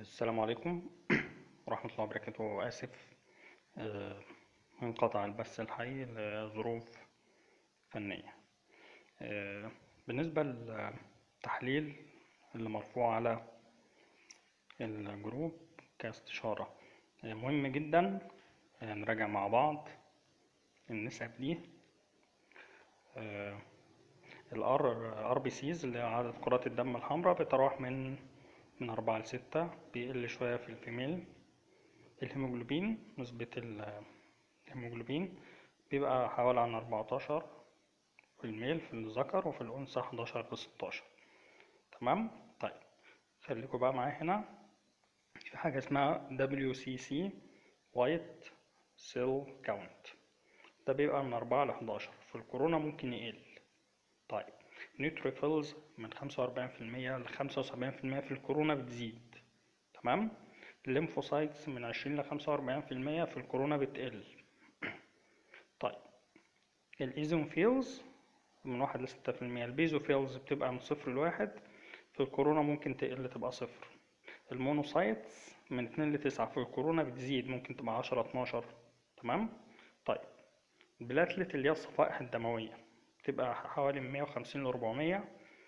السلام عليكم ورحمة الله وبركاته آسف آه، انقطع البث الحي لظروف فنية آه، بالنسبة للتحليل اللي مرفوع على الجروب كاستشارة آه، مهم جدا آه، نراجع مع بعض النسب دي الار ار بي سيز اللي هي عدد كرات الدم الحمراء بتتراوح من من أربعة لستة بيقل شوية في الفيميل الهيموجلوبين نسبة الهيموجلوبين بيبقى حوالي عن أربعتاشر في الميل في الذكر وفي الأنثى حداشر لستاشر تمام طيب خليكوا بقى معايا هنا في حاجة اسمها WCC White Cell Count ده بيبقى من أربعة لحداشر في الكورونا ممكن يقل طيب نيوتروفيلز من خمسة وأربعين في المية لخمسة وسبعين في المية في الكورونا بتزيد تمام الليمفوسايتس من عشرين لخمسة وأربعين في المية في الكورونا بتقل طيب الإيزوفيلز من واحد لستة في المية البيزوفيلز بتبقى من صفر لواحد في الكورونا ممكن تقل تبقى صفر المونوسايتس من اتنين لتسعة في الكورونا بتزيد ممكن تبقى عشرة اتناشر تمام طيب البلاتلت اللي هي الصفائح الدموية بتبقى حوالي من مية وخمسين لأربعمية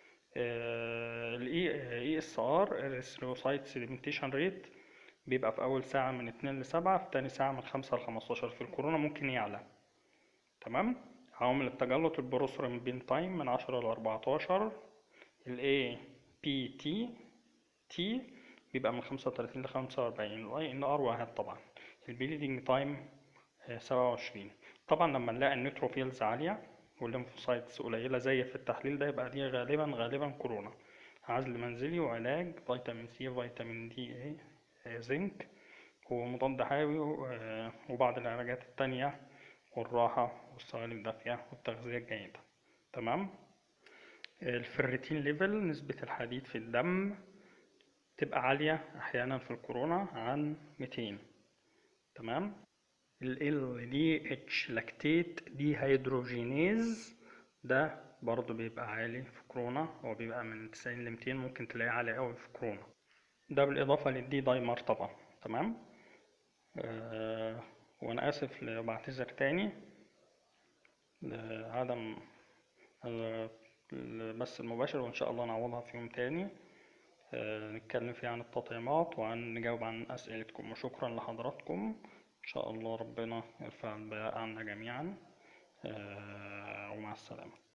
الاي اس ار الريثروسايت سيديمنتيشن ريت بيبقى في أول ساعة من اتنين لسبعة في تاني ساعة من خمسة لخمستاشر في الكورونا ممكن يعلى تمام عوامل التجلط البروثرومبين بين تايم من عشرة لأربعتاشر ال APT T بيبقى من خمسة وتلاتين لخمسة وأربعين ال INR واحد طبعا البليدنج تايم سبعة وعشرين طبعا لما نلاقي النيوتروفيلز عالية والليمفوسايتس قليلة زي في التحليل ده يبقى دي غالبا غالبا كورونا عزل منزلي وعلاج فيتامين سي فيتامين دي اي زنك ومضاد حيوي وبعض العلاجات التانية والراحة والسوائل الدافية والتغذية الجيدة تمام الفريتين ليفل نسبة الحديد في الدم تبقى عالية أحيانا في الكورونا عن 200 تمام ال LDH لاكتيت دي هيدروجينيز ده برضه بيبقى عالي في كورونا هو بيبقى من 90 ل 200 ممكن تلاقيه عالي قوي في كورونا ده بالإضافة للدي دايمر طبعا تمام آه وأنا آسف بعتذر تاني لعدم البث المباشر وإن شاء الله نعوضها في يوم تاني آه نتكلم فيه عن التطعيمات وعن نجاوب عن أسئلتكم وشكرا لحضراتكم إن شاء الله ربنا يرفع البلاء عنا جميعا ومع السلامة